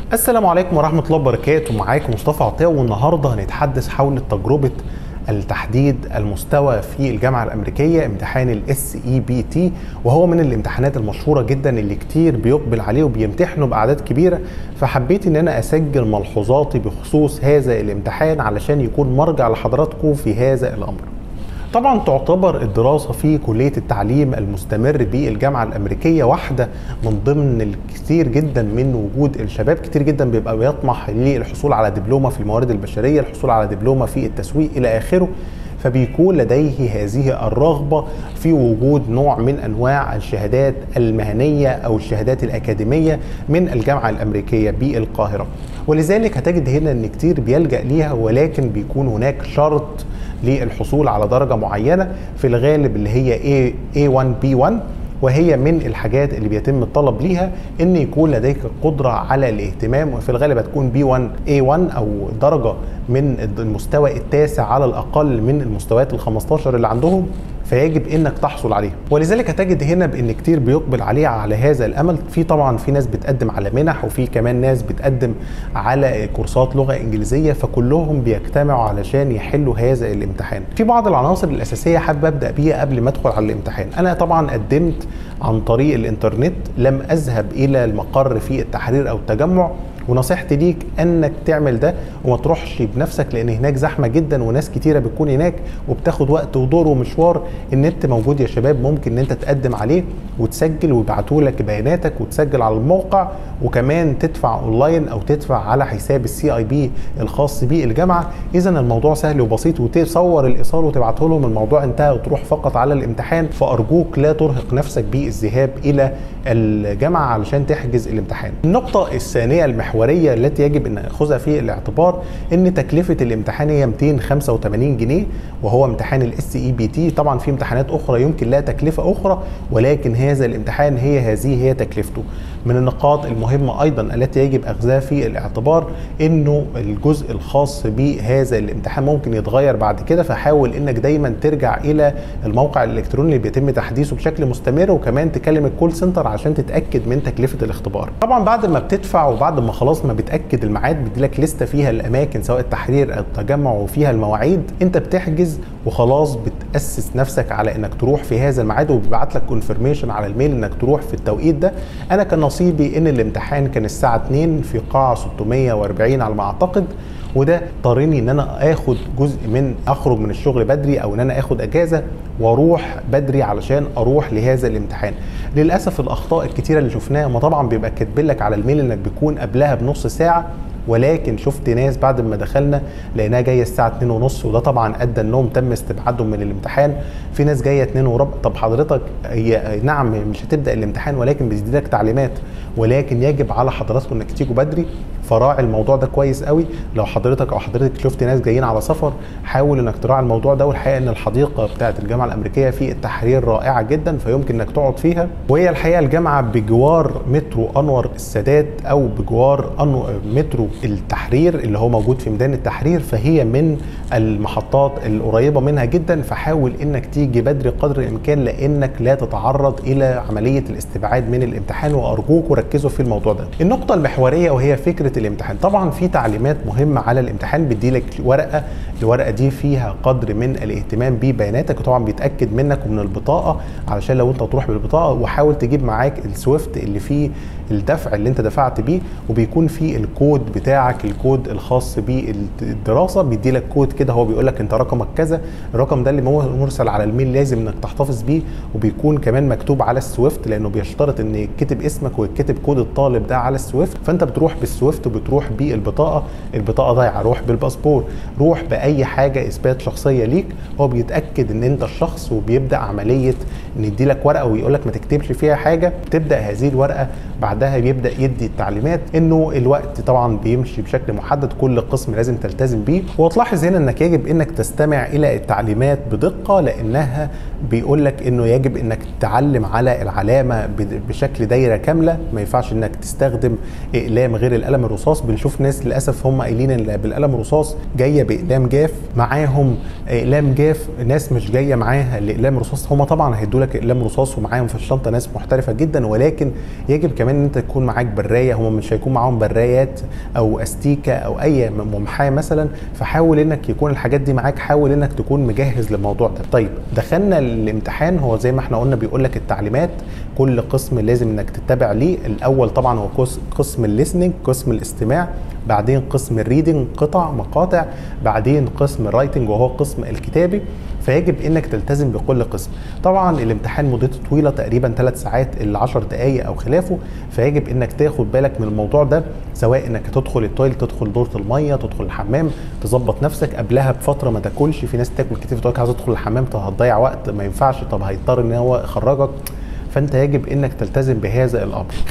السلام عليكم ورحمة الله وبركاته معاكم مصطفى عطية والنهاردة هنتحدث حول تجربة التحديد المستوى في الجامعة الأمريكية امتحان الاس اي بي تي وهو من الامتحانات المشهورة جدا اللي كتير بيقبل عليه وبيمتحنوا بأعداد كبيرة فحبيت ان انا اسجل ملحوظاتي بخصوص هذا الامتحان علشان يكون مرجع لحضراتكم في هذا الأمر طبعا تعتبر الدراسة في كلية التعليم المستمر بالجامعة الأمريكية واحدة من ضمن الكثير جدا من وجود الشباب كتير جدا بيبقى بيطمح للحصول على دبلومة في الموارد البشرية الحصول على دبلومة في التسويق إلى آخره فبيكون لديه هذه الرغبة في وجود نوع من أنواع الشهادات المهنية أو الشهادات الأكاديمية من الجامعة الأمريكية بالقاهرة ولذلك هتجد هنا أن كتير بيلجأ ليها ولكن بيكون هناك شرط للحصول على درجة معينة في الغالب اللي هي A A1 B1 وهي من الحاجات اللي بيتم الطلب ليها ان يكون لديك قدره على الاهتمام وفي الغالب هتكون بي 1 اي 1 او درجه من المستوى التاسع على الاقل من المستويات ال 15 اللي عندهم فيجب انك تحصل عليه ولذلك هتجد هنا بان كتير بيقبل عليه على هذا الامل في طبعا في ناس بتقدم على منح وفي كمان ناس بتقدم على كورسات لغه انجليزيه فكلهم بيجتمعوا علشان يحلوا هذا الامتحان في بعض العناصر الاساسيه حابب ابدا بيها قبل ما ادخل على الامتحان انا طبعا قدمت عن طريق الانترنت لم اذهب الى المقر في التحرير او التجمع ونصيحتي ليك انك تعمل ده وما تروحش بنفسك لان هناك زحمه جدا وناس كتيره بتكون هناك وبتاخد وقت ودور ومشوار النت موجود يا شباب ممكن ان انت تقدم عليه وتسجل ويبعتوا لك بياناتك وتسجل على الموقع وكمان تدفع اونلاين او تدفع على حساب السي اي بي الخاص بالجامعه اذا الموضوع سهل وبسيط وتصور الايصال وتبعته لهم الموضوع انتهى وتروح فقط على الامتحان فارجوك لا ترهق نفسك بالذهاب الى الجامعه علشان تحجز الامتحان النقطه الثانيه المحوريه التي يجب ان ناخذها في الاعتبار ان تكلفه الامتحان هي 285 جنيه وهو امتحان الاس اي بي تي طبعا في امتحانات اخرى يمكن لها تكلفه اخرى ولكن هذا الامتحان هي هذه هي تكلفته من النقاط المهمه ايضا التي يجب اخذها في الاعتبار انه الجزء الخاص بهذا الامتحان ممكن يتغير بعد كده فحاول انك دايما ترجع الى الموقع الالكتروني اللي بيتم تحديثه بشكل مستمر وكمان تكلم الكول سنتر عشان تتاكد من تكلفه الاختبار طبعا بعد ما بتدفع وبعد ما خلاص ما بتاكد الميعاد بيديلك لسته فيها الاماكن سواء التحرير او التجمع وفيها المواعيد انت بتحجز وخلاص بتاسس نفسك على انك تروح في هذا الميعاد وبيبعت لك كونفرميشن على الميل انك تروح في التوقيت ده انا كان نصيبي ان الامتحان كان الساعه 2 في قاعه 640 على ما اعتقد وده اضطرني ان انا اخد جزء من اخرج من الشغل بدري او ان انا اخد اجازه واروح بدري علشان اروح لهذا الامتحان للاسف الاخطاء الكتيره اللي شفناها ما طبعا بيبقى كاتبين لك على الميل انك بيكون قبلها بنص ساعه ولكن شفت ناس بعد ما دخلنا لقيناها جايه الساعه 2 ونص وده طبعا ادى انهم تم استبعادهم من الامتحان في ناس جايه 2 وربع طب حضرتك هي نعم مش هتبدا الامتحان ولكن بيديلك تعليمات ولكن يجب على حضراتكم انك تيجوا بدري فراعي الموضوع ده كويس قوي لو حضرتك او حضرتك شفت ناس جايين على سفر حاول انك تراعي الموضوع ده والحقيقه ان الحديقه بتاعه الجامعه الامريكيه في التحرير رائعه جدا فيمكن انك تقعد فيها وهي الحقيقه الجامعه بجوار مترو انور السادات او بجوار مترو التحرير اللي هو موجود في ميدان التحرير فهي من المحطات القريبه منها جدا فحاول انك تيجي بدري قدر الامكان لانك لا تتعرض الى عمليه الاستبعاد من الامتحان وارجوك وركزوا في الموضوع ده النقطه المحوريه وهي فكره الامتحان طبعا في تعليمات مهمه على الامتحان بيديلك ورقه الورقه دي فيها قدر من الاهتمام ببياناتك وطبعا بيتاكد منك ومن البطاقه علشان لو انت تروح بالبطاقه وحاول تجيب معاك السويفت اللي فيه الدفع اللي انت دفعت بيه وبيكون فيه الكود بتاعك الكود الخاص بالدراسه بيدي لك كود كده هو بيقول لك انت رقمك كذا الرقم ده اللي مرسل على الميل لازم انك تحتفظ بيه وبيكون كمان مكتوب على السويفت لانه بيشترط ان يتكتب اسمك ويتكتب كود الطالب ده على السويفت فانت بتروح بالسويفت وبتروح بالبطاقه البطاقه ضايعه روح بالباسبور روح باي حاجه اثبات شخصيه ليك هو بيتاكد ان انت الشخص وبيبدا عمليه ان يدي لك ورقه ويقول لك ما تكتبش فيها حاجه تبدا هذه الورقه بعدها بيبدا يدي التعليمات انه الوقت طبعا بيمشي بشكل محدد كل قسم لازم تلتزم بيه وتلاحظ هنا انك يجب انك تستمع الى التعليمات بدقه لانها بيقول لك انه يجب انك تعلم على العلامه بشكل دايره كامله ما ينفعش انك تستخدم اقلام غير القلم الرصاص بنشوف ناس للاسف هم قايلين ان بالقلم الرصاص جايه باقلام جاف معاهم اقلام جاف ناس مش جايه معاها الاقلام رصاص هم طبعا هيدوا لك اقلام رصاص ومعاهم في الشنطه ناس محترفه جدا ولكن يجب كمان ان انت تكون معاك برايه هم مش هيكون معاهم برايات او استيكه او اي ممحاه مثلا فحاول انك يكون الحاجات دي معاك حاول انك تكون مجهز للموضوع ده طيب دخلنا الامتحان هو زي ما احنا قلنا بيقول لك التعليمات كل قسم لازم انك تتبع ليه الاول طبعا هو قسم الليسننج قسم الاستماع بعدين قسم الريدنج قطع مقاطع بعدين قسم الرايتنج وهو قسم الكتابي فيجب انك تلتزم بكل قسم طبعا الامتحان مدته طويله تقريبا ثلاث ساعات ل 10 دقائق او خلافه فيجب انك تاخد بالك من الموضوع ده سواء انك تدخل التويلت تدخل دوره الميه تدخل الحمام تظبط نفسك قبلها بفتره ما تاكلش في ناس تاكل كتير تقول عايز ادخل الحمام طب هتضيع وقت ما ينفعش طب هيضطر ان هو يخرجك فانت يجب انك تلتزم بهذا الامر